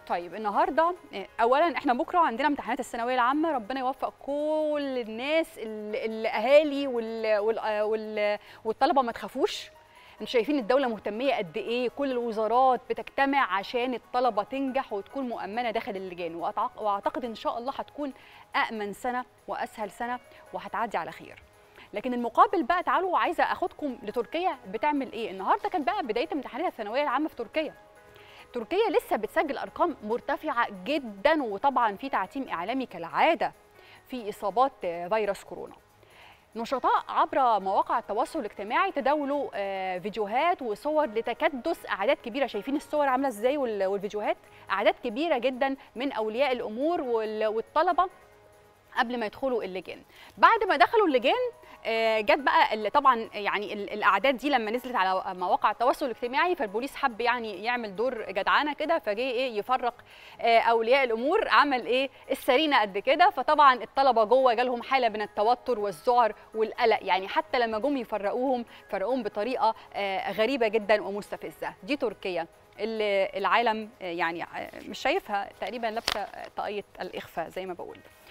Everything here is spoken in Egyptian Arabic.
طيب النهارده اولا احنا بكره عندنا امتحانات الثانويه العامه ربنا يوفق كل الناس ال- الاهالي وال وال وال والطلبه ما تخافوش انتوا شايفين الدوله مهتميه قد ايه كل الوزارات بتجتمع عشان الطلبه تنجح وتكون مؤمنه داخل اللجان وأتع- واعتقد ان شاء الله هتكون امن سنه واسهل سنه وهتعدي على خير لكن المقابل بقى تعالوا عايزه اخدكم لتركيا بتعمل ايه النهارده كان بقى بدايه امتحانات الثانويه العامه في تركيا تركيا لسه بتسجل ارقام مرتفعه جدا وطبعا في تعتيم اعلامي كالعاده في اصابات فيروس كورونا نشطاء عبر مواقع التواصل الاجتماعي تداولوا آه، فيديوهات وصور لتكدس اعداد كبيره شايفين الصور عامله ازاي وال- والفيديوهات اعداد كبيره جدا من اولياء الامور وال- والطلبه قبل ما يدخلوا اللجان بعد ما دخلوا اللجان آه، جت بقى ال- طبعا يعني ال- الاعداد دي لما نزلت على مواقع التواصل الاجتماعي فالبوليس حب يعني يعمل دور جدعانه كده فجه ايه يفرق آه، اولياء الامور عمل ايه السرينه قد كده فطبعا الطلبه جوه جالهم حاله من التوتر والذعر والقلق يعني حتى لما جم يفرقوهم فرقوهم بطريقه آه، غريبه جدا ومستفزه دي تركيا اللي العالم آه، يعني آه، مش شايفها تقريبا لابسه طاقيه الاخفاء زي ما بقول